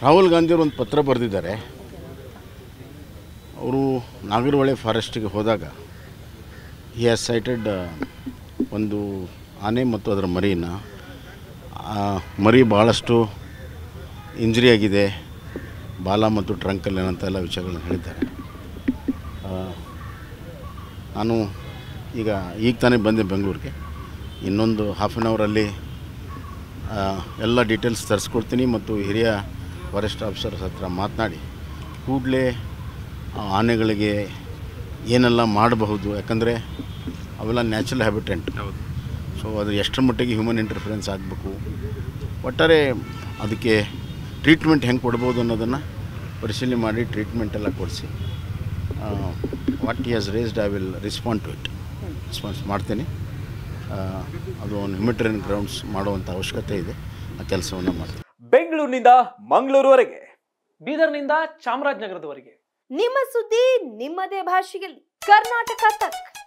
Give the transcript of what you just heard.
ರಾಹುಲ್ ಗಾಂಧಿಯವರು ಒಂದು ಪತ್ರ ಬರೆದಿದ್ದಾರೆ ಅವರು ನಾಗರಹೊಳೆ ಫಾರೆಸ್ಟಿಗೆ ಹೋದಾಗ ಹಿ ಹ್ಯಾಸ್ ಸೈಟೆಡ್ ಒಂದು ಆನೆ ಮತ್ತು ಅದರ ಮರಿನ ಆ ಮರಿ ಭಾಳಷ್ಟು ಇಂಜರಿ ಆಗಿದೆ ಬಾಲ ಮತ್ತು ಟ್ರಂಕಲ್ಲಿ ಏನಂತ ಎಲ್ಲ ವಿಷಯಗಳನ್ನ ಹೇಳಿದ್ದಾರೆ ಆ, ನಾನು ಈಗ ಈಗ ತಾನೇ ಬಂದೆ ಬೆಂಗಳೂರಿಗೆ ಇನ್ನೊಂದು ಹಾಫ್ ಆನ್ ಅವರಲ್ಲಿ ಆ, ಎಲ್ಲ ಡೀಟೇಲ್ಸ್ ತರಿಸ್ಕೊಡ್ತೀನಿ ಮತ್ತು ಹಿರಿಯ ಫಾರೆಸ್ಟ್ ಆಫೀಸರ್ಸ್ ಹತ್ರ ಮಾತನಾಡಿ ಕೂಡಲೇ ಆನೆಗಳಿಗೆ ಏನೆಲ್ಲ ಮಾಡಬಹುದು ಯಾಕಂದರೆ ಅವೆಲ್ಲ ನ್ಯಾಚುರಲ್ ಹ್ಯಾಬಿಟೆಂಟ್ ಹೌದು ಸೊ ಅದು ಎಷ್ಟರ ಮಟ್ಟಿಗೆ ಹ್ಯೂಮನ್ ಇಂಟರ್ಫರೆನ್ಸ್ ಆಗಬೇಕು ಒಟ್ಟಾರೆ ಅದಕ್ಕೆ ಟ್ರೀಟ್ಮೆಂಟ್ ಹೆಂಗೆ ಕೊಡ್ಬೋದು ಅನ್ನೋದನ್ನು ಪರಿಶೀಲನೆ ಮಾಡಿ ಟ್ರೀಟ್ಮೆಂಟ್ ಎಲ್ಲ ಕೊಡಿಸಿ what he has raised I will respond to it response ಮಾಡ್ತೀನಿ ಆ, ಅದು ಒಂದು ಹ್ಯುಮಿಟರಿಯನ್ ಗ್ರೌಂಡ್ಸ್ ಮಾಡುವಂಥ ಅವಶ್ಯಕತೆ ಇದೆ ಆ ಕೆಲಸವನ್ನು ಮಾಡ್ತೀನಿ ಬೆಂಗಳೂರಿನಿಂದ ಮಂಗಳೂರುವರೆಗೆ ಬೀದರ್ನಿಂದ ಚಾಮರಾಜನಗರದವರೆಗೆ ನಿಮ್ಮ ಸುದ್ದಿ ನಿಮ್ಮದೇ ಭಾಷೆಯಲ್ಲಿ ಕರ್ನಾಟಕ ತಕ್